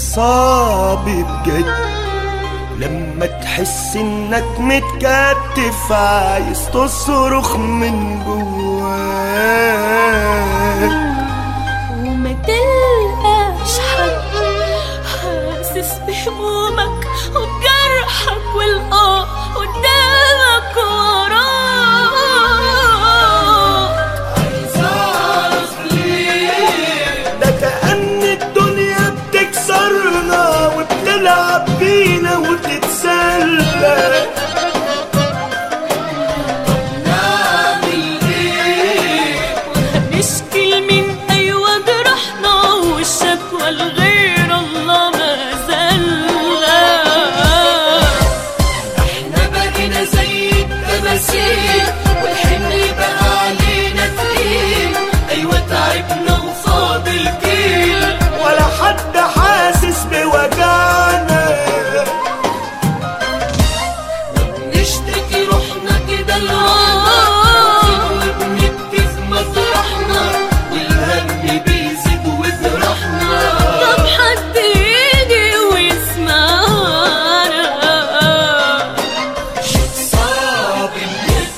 صعب بجد لما تحس انك متكتف عايز تصرخ من جواك وما تلقاش حد حاسس بهمومك وبجرحك والآه قدامك وراك عايز أعرف ليه ده كأن الدنيا بتكسرنا وبتلعب بينا وتتسلى نعمل ايه وهنشكي لمين ايوه جرحنا والشكوى لغير الله ما زلنا احنا بقينا زي التماثيل والحمل بقى علينا تقيل ايوه تعبنا وفاضل جيل ولا حد حاسس بوجعنا نشتكي روحنا كده لوحدنا وبنبكي في مطرحنا والهم بيزيد وجرحنا طب حد يجي ويسمعنا شيء صعب النفس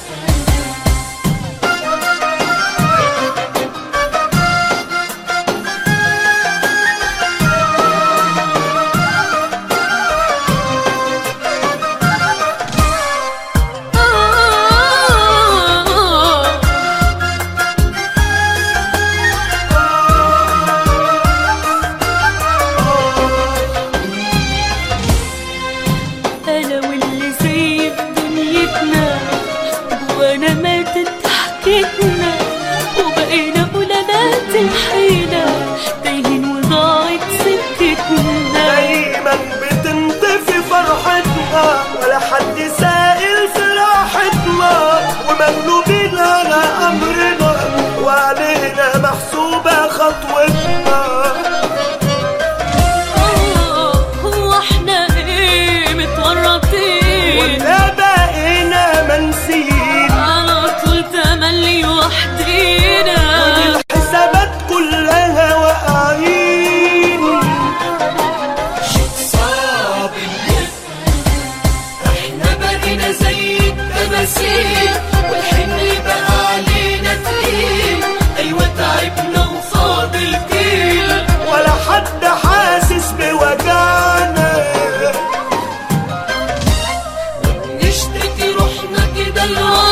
انا واللي زي دنيتنا وانا ماتت ضحكتنا وبقينا قلالات الحيلة تايهين وضاعت سكتنا دايما بتنطفي فرحتنا ولا حد سائل في راحتنا ومغلوبين على امرنا وعلينا محسوبة خطوتنا آه، هو احنا ايه متورطين ولا بقينا منسيين على طول تملي وحدينا الحسابات كلها واقعين صعب احنا بقينا زي التماثيل والحمل بقى علينا تقيل ايوه تعبنا وفاضل جيل ولا حد حاسس بوجعنا نشتكي روحنا كده لوحدنا